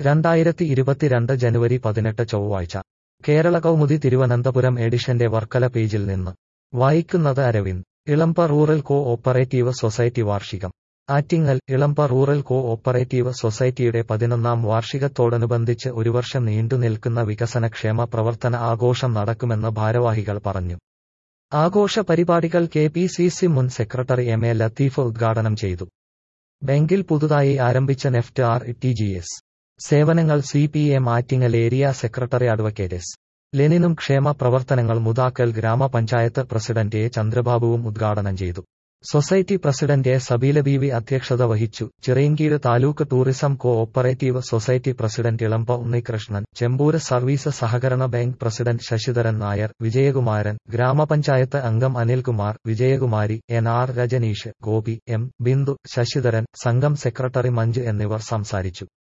രണ്ടായിരത്തി ഇരുപത്തിരണ്ട് ജനുവരി പതിനെട്ട് ചൊവ്വാഴ്ച കേരള കൗമുദി തിരുവനന്തപുരം എഡിഷന്റെ വർക്കല പേജിൽ നിന്ന് വായിക്കുന്നത് Aravind Elamba rural co operative society വാർഷികം Attingal Elamba rural co operative സൊസൈറ്റിയുടെ പതിനൊന്നാം വാർഷികത്തോടനുബന്ധിച്ച് ഒരു വർഷം നീണ്ടുനിൽക്കുന്ന വികസനക്ഷേമ പ്രവർത്തന ആഘോഷം നടക്കുമെന്ന് ഭാരവാഹികൾ പറഞ്ഞു ആഘോഷ പരിപാടികൾ കെ പി സി സി മുൻ സെക്രട്ടറി എം എ ലത്തീഫ് ഉദ്ഘാടനം ചെയ്തു ബാങ്കിൽ പുതുതായി ആരംഭിച്ച NEFT R T G S സേവനങ്ങൾ C P M Attingal area secretary advocate S ലെനിനും ക്ഷേമ പ്രവർത്തനങ്ങൾ മുതാക്കൽ ഗ്രാമപഞ്ചായത്ത് പ്രസിഡന്റ് എ ചന്ദ്രബാബുവും ഉദ്ഘാടനം ചെയ്തു society president A Sabeela Beevi അധ്യക്ഷത വഹിച്ചു Chirayinkeezhu taluk tourism co operative society president Elamba Unnikrishnan Chempoor service സഹകരണ ബാങ്ക് പ്രസിഡന്റ് ശശിധരൻ നായർ വിജയകുമാരൻ ഗ്രാമപഞ്ചായത്ത് അംഗം Anilkumar Vijayakumari N R Rajneesh Gopi M Bindu Sasidharan സംഘം സെക്രട്ടറി മഞ്ജു എന്നിവർ സംസാരിച്ചു